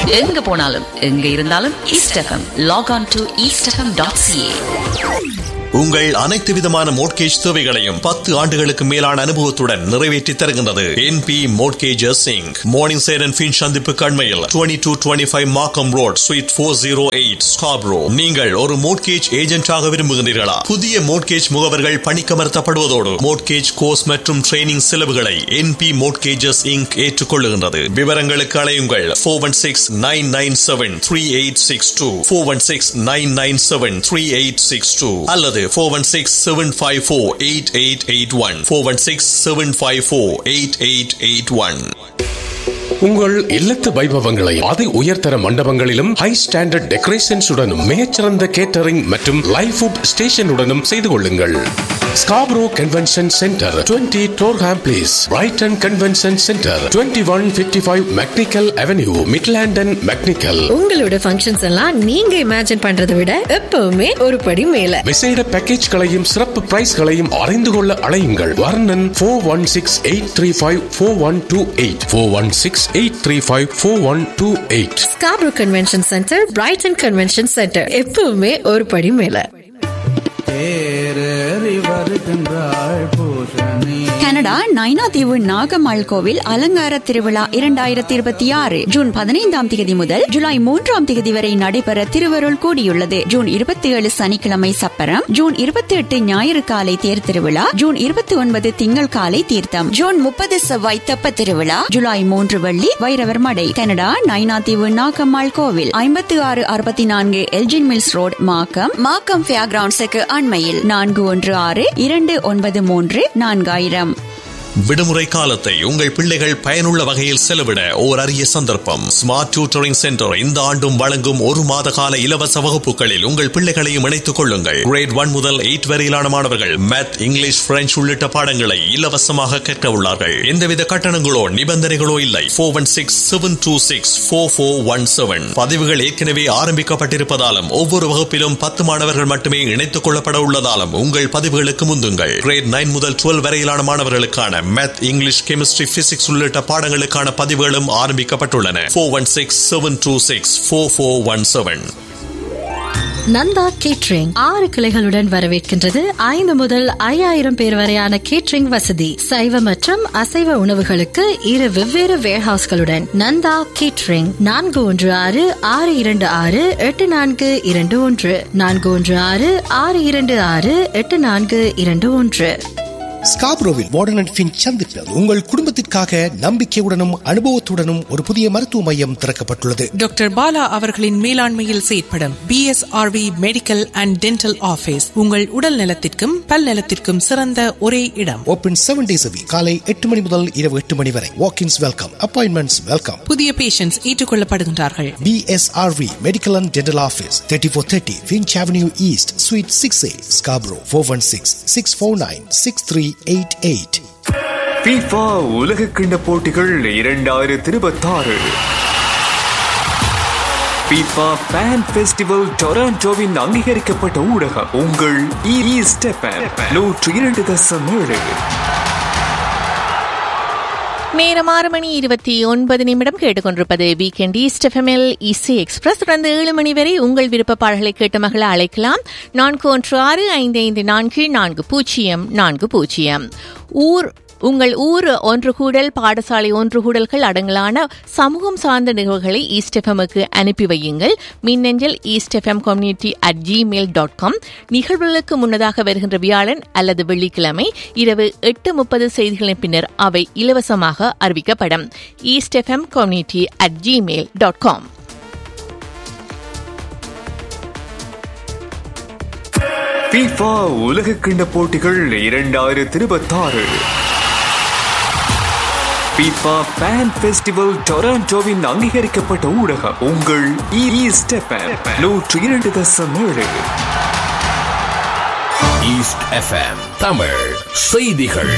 எங்க போனாலும் எங்க இருந்தாலும் East FM log on to East FM dot CA உங்கள் அனைத்து விதமான மோட்கேஜ் தேவைகளையும் பத்து ஆண்டுகளுக்கு மேலான அனுபவத்துடன் நிறைவேற்றி தருகின்றது என் பி மோட்கேஜஸ் சிங் மார்னிங் சேர் அண்ட் ஃபின் சந்திப்பு கண்மையில் twenty two twenty five Markham road suite four zero eight Scarborough நீங்கள் ஒரு மோட்கேஜ் ஏஜென்டாக விரும்புகின்றீர்களா புதிய மோட்கேஜ் முகவர்கள் பணிக்கமர்த்தப்படுவதோடு மோட்கேஜ் கோர்ஸ் மற்றும் ட்ரைனிங் செலவுகளை என் பி மோட்கேஜஸ் இங்க் ஏற்றுக்கொள்ளுகின்றது விவரங்களுக்கு அலையுங்கள் four one six nine nine seven three eight six two four one six nine nine seven three eight six two அல்லது four one six seven five four eight eight eight one four one six seven five four eight eight eight one உங்கள் இல்லத்து வைபவங்களை அதி உயர்தர மண்டபங்களிலும் high standard டெக்கரேஷன்ஸுடனும் மிகச்சிறந்த catering மற்றும் live food ஸ்டேஷனுடனும் செய்து கொள்ளுங்கள் Scarborough convention centre 20 Torham place Brighton convention centre 2155 one fifty five McNicoll avenue Midland and McNicoll உங்களோட ஃபங்க்ஷன்ஸ் எல்லாம் நீங்க இமேஜின் பண்றதை விட எப்பவுமே ஒரு படி மேல விசேட பேக்கேஜ்களையும் சிறப்பு பிரைஸ்களையும் அறிந்து கொள்ள அழையுங்கள் வர்ணன் four one six eight three five four one two eight four one six eight three five four one two eight Scarborough convention centre Brighton convention centre எப்பவுமே ஒரு படி மேல தேரறி வருகின்றாள் பூஷணி கனடா நைனாதீவு நாகம்மாள் கோவில் அலங்கார திருவிழா இரண்டாயிரத்தி இருபத்தி ஆறு ஜூன் பதினைந்தாம் தேதி முதல் ஜூலை மூன்றாம் தேதி வரை நடைபெற திருவருள் கூடியுள்ளது ஜூன் இருபத்தி ஏழு சனிக்கிழமை சப்பரம் ஜூன் இருபத்தி எட்டு ஞாயிறு காலை தேர் திருவிழா ஜூன் இருபத்தி ஒன்பது திங்கள் காலை தீர்த்தம் ஜூன் முப்பது செவ்வாய் தெப்ப திருவிழா ஜூலை மூன்று வெள்ளி வைரவர் மடை கனடா நைனாதீவு நாகம்மாள் கோவில் ஐம்பத்தி ஆறு அறுபத்தி நான்கு Elgin Mills road Markham Markham fair கிரவுண்ட்ஸுக்கு அண்மையில் நான்கு ஒன்று ஆறு இரண்டு ஒன்பது மூன்று நான்காயிரம் விடுமுறை காலத்தை உங்கள் பிள்ளைகள் பயனுள்ள வகையில் செலவிட ஓர் அரிய சந்தர்ப்பம் ஸ்மார்ட் டியூட்டரிங் சென்டர் இந்த ஆண்டும் வழங்கும் ஒரு மாத கால இலவச வகுப்புகளில் உங்கள் பிள்ளைகளையும் இணைத்துக் கொள்ளுங்கள் கிரேட் ஒன் முதல் எயிட் வரையிலான மாணவர்கள் மேத் இங்கிலீஷ் பிரெஞ்சு உள்ளிட்ட பாடங்களை இலவசமாக கற்க உள்ளார்கள் எந்தவித கட்டணங்களோ நிபந்தனைகளோ இல்லை four one six seven two six four four one seven பதிவுகள் ஏற்கனவே ஆரம்பிக்கப்பட்டிருப்பதாலும் ஒவ்வொரு வகுப்பிலும் பத்து மாணவர்கள் மட்டுமே இணைத்துக் கொள்ளப்பட உள்ளதாலும் உங்கள் பதிவுகளுக்கு முந்துங்கள் கிரேட் நைன் முதல் டுவெல் வரையிலான மாணவர்களுக்கான மேத் இங்கிலீஷ் கெமிஸ்ட்ரி பிசிக்ஸ் உள்ளிட்ட பாடங்களுக்கான பதிவுகளும் ஆரம்பிக்கப்பட்டுள்ளன four one six seven two six four four one seven Nanda catering ஆறு கிளைகளுடன் வரவேற்கின்றது ஐந்து முதல் ஐயாயிரம் பேர் வரையான கேட்ரிங் வசதி சைவ மற்றும் அசைவ உணவுகளுக்கு இரு வெவ்வேறு வேர்ஹவுஸ்களுடன் நந்தா கேட்ரிங் நான்கு ஒன்று ஆறு ஆறு இரண்டு ஆறு எட்டு நான்கு இரண்டு ஒன்று நான்கு ஒன்று ஆறு ஆறு இரண்டு ஆறு எட்டு நான்கு இரண்டு ஒன்று ஸ்காப்ரோவில் வார்டன் அண்ட் ஃபின் சந்திப்பில் உங்கள் குடும்பத்திற்காக நம்பிக்கையுடனும் அனுபவத்துடனும் ஒரு புதிய மருத்துவ மையம் திறக்கப்பட்டுள்ளது டாக்டர் பாலா அவர்களின் மேலாண்மையில் செயற்படும் BSRV medical and dental office உங்கள் உடல் நலத்திற்கும் பல் நலத்திற்கும் சிறந்த ஒரே இடம் ஓபன் செவன் டேஸ் காலை எட்டு மணி முதல் இரவு எட்டு மணி வரை வாக்கின்ஸ் வெல்கம் அப்பாயின்மெண்ட்ஸ் வெல்கம் புதிய பேஷண்ட்ஸ் ஏற்றுக்கொள்ளப்படுகின்றார்கள் BSRV Medical and Dental Office 3430 Finch Avenue East Suite 6A Scarborough 416 649 6388 FIFA உலக கிண்ட போட்டிகள் இரண்டாயிரத்தி இருபத்தாறு FIFA ஃபேன் ஃபெஸ்டிவல் டொராண்டோவின் அங்கீகரிக்கப்பட்ட ஊடகம் உங்கள் ஈஸ்ட் எஃப்எம் நூற்று இரண்டு தசம் ஏழு நேரம் ஆறு மணி இருபத்தி ஒன்பது நிமிடம் கேட்டுக்கொண்டிருப்பது வீக்கெண்ட் ஈஸ்ட் எஃப்எம்எல் இசி எக்ஸ்பிரஸ் தொடர்ந்து ஏழு மணி வரை உங்கள் விருப்ப பாடல்களை கேட்ட மகள அழைக்கலாம் நான்கு ஒன்று ஆறு ஐந்து ஐந்து நான்கு நான்கு பூஜ்ஜியம் நான்கு பூஜ்ஜியம் ஊர் உங்கள் ஊர் ஒன்று கூடல் பாடசாலை ஒன்று கூடல்கள் அடங்கலான சமூகம் சார்ந்த நிகழ்வுகளை ஈஸ்ட் எஃப்எம்முக்கு அனுப்பி வையுங்கள் மின்னஞ்சல் East FM community at Gmail dot com நிகழ்வுகளுக்கு முன்னதாக வருகின்ற வியாழன் அல்லது வெள்ளிக்கிழமை இரவு எட்டு முப்பது செய்திகளின் பின்னர் அவை இலவசமாக அறிவிக்கப்படும் East FM community at Gmail dot com FIFA உலக கிண்ட போட்டிகள் இரண்டாயிரத்தி இருபத்தாறு FIFA ஃபேன் ஃபெஸ்டிவல் டொராண்டோவின் அங்கீகரிக்கப்பட்ட ஊடகம் உங்கள் ஈஸ்ட் எஃப்எம் நூற்று இரண்டு தசம் ஏழு ஈஸ்ட் எஃப்எம் தமிழ் செய்திகள்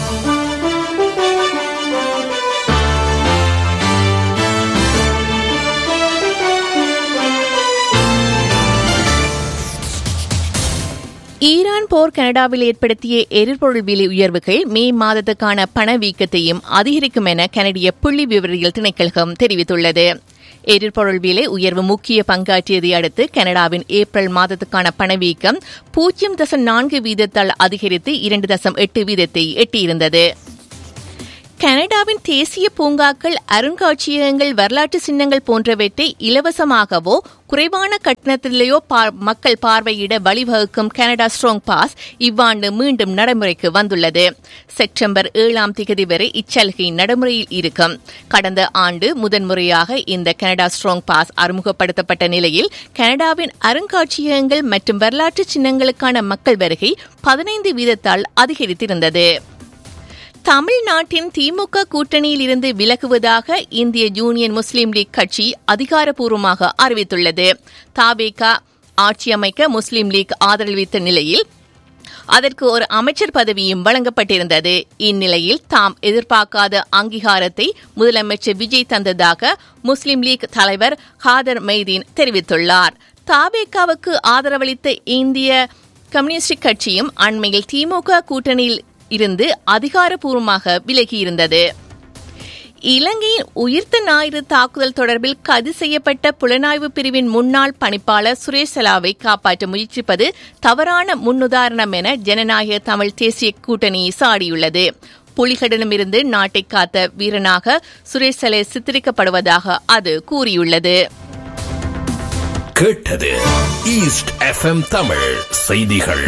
ஈரான் போர் கனடாவில் ஏற்படுத்திய எரிபொருள் விலை உயர்வுகள் மே மாதத்துக்கான பணவீக்கத்தையும் அதிகரிக்கும் என கனடிய புள்ளி விவரியல் திணைக்களகம் தெரிவித்துள்ளது எரிபொருள் விலை உயர்வு முக்கிய பங்காற்றியதை அடுத்து கனடாவின் ஏப்ரல் மாதத்துக்கான பணவீக்கம் பூஜ்ஜியம் தசம் நான்கு வீதத்தால் அதிகரித்து இரண்டு தசம் எட்டு வீதத்தை எட்டியிருந்தது கனடாவின் தேசிய பூங்காக்கள் அருங்காட்சியகங்கள் வரலாற்று சின்னங்கள் போன்றவற்றை இலவசமாகவோ குறைவான கட்டணத்திலேயோ மக்கள் பார்வையிட வழிவகுக்கும் கனடா ஸ்ட்ராங் பாஸ் இவ்வாண்டு மீண்டும் நடைமுறைக்கு வந்துள்ளது செப்டம்பர் ஏழாம் திகதி வரை இச்சலுகை நடைமுறையில் இருக்கும் கடந்த ஆண்டு முதன்முறையாக இந்த கனடா ஸ்ட்ராங் பாஸ் அறிமுகப்படுத்தப்பட்ட நிலையில் கனடாவின் அருங்காட்சியகங்கள் மற்றும் வரலாற்று சின்னங்களுக்கான மக்கள் வருகை பதினைந்து வீதத்தால் அதிகரித்திருந்தது தமிழ்நாட்டின் திமுக கூட்டணியில் இருந்து விலகுவதாக இந்திய யூனியன் முஸ்லீம் லீக் கட்சி அதிகாரப்பூர்வமாக அறிவித்துள்ளது தாவேகா ஆட்சி அமைக்க முஸ்லீம் லீக் ஆதரவித்த நிலையில் அதற்கு ஒரு அமைச்சர் பதவியும் வழங்கப்பட்டிருந்தது இந்நிலையில் தாம் எதிர்பார்க்காத அங்கீகாரத்தை முதலமைச்சர் விஜய் தந்ததாக முஸ்லீம் லீக் தலைவர் ஹாதர் மெய்தீன் தெரிவித்துள்ளார் தாவேகாவுக்கு ஆதரவளித்த இந்திய கம்யூனிஸ்ட் கட்சியும் அண்மையில் திமுக கூட்டணியில் இருந்து அதிகாரப்பூர்வமாக விலகியிருந்தது இலங்கையின் உயிர்த்த ஞாயிறு தாக்குதல் தொடர்பில் கைது செய்யப்பட்ட புலனாய்வு பிரிவின் முன்னாள் பணிப்பாளர் சுரேஷ் சலாவை காப்பாற்ற முயற்சிப்பது தவறான முன்னுதாரணம் என ஜனநாயக தமிழ் தேசிய கூட்டணி சாடியுள்ளது புலிகளிடமிருந்து நாட்டை காத்த வீரனாக சுரேஷ் சலே சித்தரிக்கப்படுவதாக அது கூறியுள்ளது கேட்டது ஈஸ்ட் எஃப்எம் தமிழ் செய்திகள்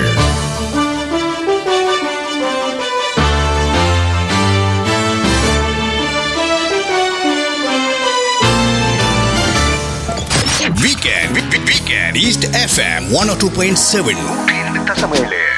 Weekend, weekend, East FM 102.7.